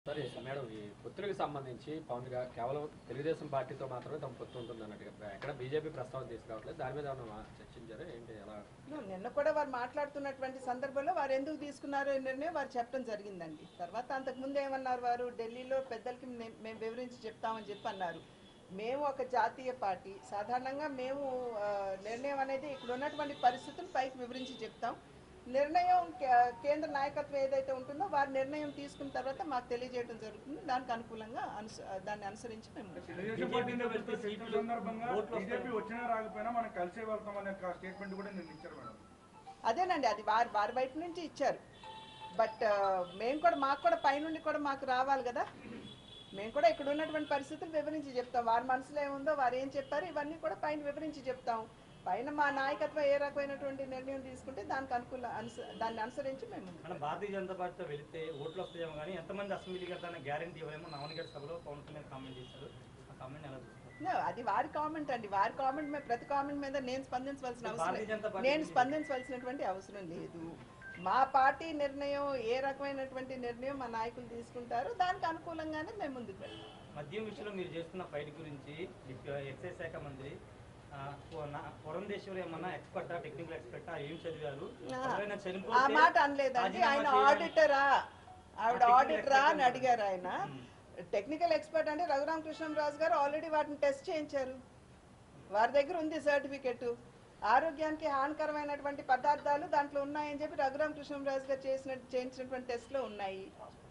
సరే మేడం ఈ పొత్తులకు సంబంధించి పవన్ గా కేవలం తెలుగుదేశం పార్టీతో మాత్రమే తమ పొత్తు ఉంటుంది అన్నట్టుగా ఎక్కడ బీజేపీ ప్రస్తావన తీసుకురావట్లేదు దాని మీద ఏమన్నా చర్చించారు ఏంటి ఎలా నిన్న కూడా వారు మాట్లాడుతున్నటువంటి సందర్భంలో వారు ఎందుకు తీసుకున్నారో ఈ నిర్ణయం వారు చెప్పడం జరిగిందండి తర్వాత అంతకుముందు ఏమన్నారు వారు ఢిల్లీలో పెద్దలకి మే- మేము వివరించి చెప్తామని చెప్పి అన్నారు మేము ఒక జాతీయ పార్టీ సాధారణంగా మేము ఆ, నిర్ణయం అనేది ఇక్కడ ఉన్నటువంటి పరిస్థితులు పైకి వివరించి చెప్తాం నిర్ణయం కే- కేంద్ర నాయకత్వం ఏదైతే ఉంటుందో వారి నిర్ణయం తీసుకున్న తర్వాత మాకు తెలియజేయడం జరుగుతుంది దానికి అనుకూలంగా అనుస దాన్ని అనుసరించి మేము ఉంటాం. తెలుగుదేశం పార్టీ నేతలతో చర్చల సందర్భంగా బీజేపీ వచ్చినా రాకపోయినా మనం కలిసే వెళ్తాం అనే ఒక స్టేట్మెంట్ కూడా నేను ఇచ్చారు మేడం అదేనండి అది వారి వారి బయట నుంచి ఇచ్చారు బట్ మేము కూడా మాకు కూడా పైనుండి కూడా మాకు రావాలి కదా మేము కూడా ఇక్కడ ఉన్నటువంటి పరిస్థితులు వివరించి చెప్తాం వారి మనసులో ఏముందో వారు ఏం చెప్పారు ఇవన్నీ కూడా పైన వివరించి చెప్తాం పైన మా నాయకత్వం ఏ రకమైనటువంటి నిర్ణయం తీసుకుంటే దానికి అనుకూల అనుస దాన్ని అనుసరించి మేము ముందుకు మన భారతీయ జనతా పార్టీతో వెళితే ఓట్లు వస్తాయేమో కానీ ఎంతమంది అసెంబ్లీకి వెళ్తాన గ్యారంటీ ఇవ్వమో నవనగర్ సభలో పవన్ కళ్యాణ్ కామెంట్ చేశారు ఆ కామెంట్ ఎలా చూస్తారు No, అది వారి కామెంట్ అండి వారి కామెంట్ మీద ప్రతి కామెంట్ మీద నేను స్పందించవలసిన భారతీయ అవసరం జనతా లేదు. పార్టీ నేను స్పందించవలసినటువంటి అవసరం లేదు మా పార్టీ నిర్ణయం ఏ రకమైనటువంటి నిర్ణయం మా నాయకులు తీసుకుంటారో దానికి అనుకూలంగానే మేము ముందుకు వెళ్తాం మద్యం విషయంలో మీరు చేస్తున్న ఫైట్ గురించి డిప్- ఎక్సైజ్ శాఖ మంత్రి ఆ, పుర- పురంధేశ్వరి ఏమన్నా ఎక్స్పర్టా టెక్నికల్ ఎక్స్పర్టా ఏం చదివారు ఆ, ఎవరైనా ఆ చనిపోతే మాట అనలేదండి రాజీనామా ఆయన చేయాలని- ఆడిటరా ఆవిడ technical ఆడిటరా expert అని అడిగారు ఆయన మ్మ్. టెక్నికల్ ఎక్స్పర్ట్ అంటే రఘురామ కృష్ణరాజు గారు ఆల్రెడీ వాటిని టెస్ట్ చేయించారు వారి దగ్గర ఉంది సర్టిఫికెట్ ఆరోగ్యానికి హానికరమైనటువంటి పదార్థాలు దాంట్లో ఉన్నాయని చెప్పి రఘురామ కృష్ణరాజు గారు చేసిన చేయించినటువంటి టెస్ట్లో ఉన్నాయి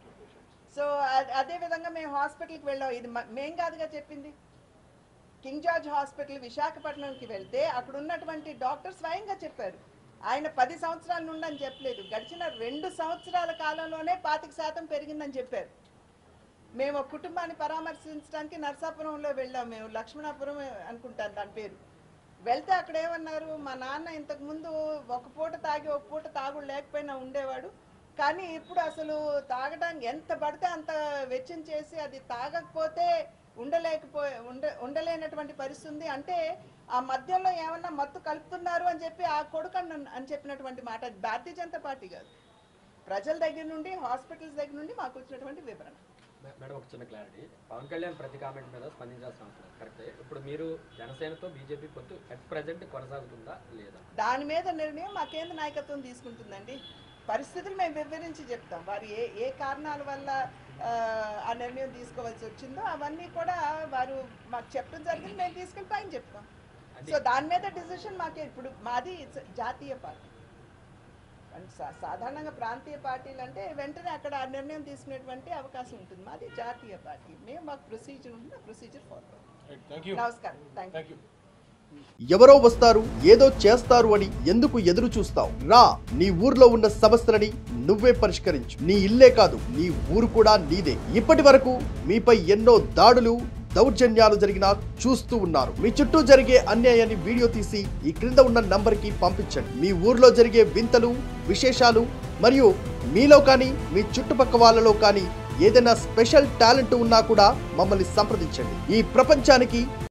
సో అ- అదే విధంగా మేము హాస్పిటల్కి వెళ్ళాం ఇది మ- మేం కాదుగా చెప్పింది కింగ్ జార్జ్ హాస్పిటల్ విశాఖపట్నంకి వెళ్తే అక్కడ ఉన్నటువంటి డాక్టర్ స్వయంగా చెప్పారు ఆయన పది సంవత్సరాల నుండి అని చెప్పలేదు గడిచిన రెండు సంవత్సరాల కాలంలోనే పాతిక శాతం పెరిగిందని చెప్పారు మేము ఒక కుటుంబాన్ని పరామర్శించడానికి నర్సాపురంలో వెళ్ళాం మేము లక్ష్మణాపురం అనుకుంటాను దాని పేరు వెళ్తే అక్కడ ఏమన్నారు మా నాన్న ఇంతకు ముందు ఒక పూట తాగి ఒక పూట తాగుడు లేకపోయినా ఉండేవాడు కానీ ఇప్పుడు అసలు తాగడానికి ఎంత పడితే అంత వెచ్చం చేసి అది తాగకపోతే ఉండలేకపో ఉండ ఉండలేనటువంటి పరిస్థితి ఉంది అంటే ఆ మద్యంలో ఏమన్నా మత్తు కలుపుతున్నారు అని చెప్పి ఆ కొడుకు అన్న- అని చెప్పినటువంటి మాట అది భారతీయ జనతా పార్టీ కాదు ప్రజల దగ్గర నుండి హాస్పిటల్స్ దగ్గర నుండి మాకు వచ్చినటువంటి వివరణ మే- మేడం ఒక చిన్న క్లారిటీ పవన్ కళ్యాణ్ ప్రతి కామెంట్ మీద స్పందించాల్సిన అవసరం లేదు కరెక్టే ఇప్పుడు మీరు జనసేనతో బీజేపీ పొత్తు అట్ ప్రజెంట్ కొనసాగుతుందా లేదా దాని మీద నిర్ణయం మా కేంద్ర నాయకత్వం తీసుకుంటుందండి పరిస్థితులు మేము వివరించి చెప్తాం వారు ఏ ఏ కారణాల వల్ల ఆ, ఆ నిర్ణయం తీసుకోవాల్సి వచ్చిందో అవన్నీ కూడా వారు మాకు చెప్పడం జరిగింది మేము తీసుకెళ్ళి పైన చెప్తాం అది- సో దాని మీద డిసిషన్ మాకే ఇప్పుడు మాది it's జాతీయ పార్టీ అండ్ సా- సాధారణంగా ప్రాంతీయ పార్టీలు అంటే వెంటనే అక్కడ ఆ నిర్ణయం తీసుకునేటువంటి అవకాశం ఉంటుంది మాది జాతీయ పార్టీ మేము మాకు ప్రొసీజర్ ఉంటుంది ఆ ప్రొసీజర్ ఫాలో నమస్కారం థ్యాంక్ యూ ఎవరో వస్తారు ఏదో చేస్తారు అని ఎందుకు ఎదురు చూస్తావు రా నీ ఊర్లో ఉన్న సమస్యలని నువ్వే పరిష్కరించు నీ ఇల్లే కాదు నీ ఊరు కూడా నీదే ఇప్పటి వరకు మీపై ఎన్నో దాడులు దౌర్జన్యాలు జరిగినా చూస్తూ ఉన్నారు మీ చుట్టూ జరిగే అన్యాయాన్ని వీడియో తీసి ఈ క్రింద ఉన్న నంబర్కి పంపించండి మీ ఊర్లో జరిగే వింతలు విశేషాలు మరియు మీలో కానీ మీ చుట్టుపక్క వాళ్ళలో కానీ ఏదైనా స్పెషల్ టాలెంట్ ఉన్నా కూడా మమ్మల్ని సంప్రదించండి ఈ ప్రపంచానికి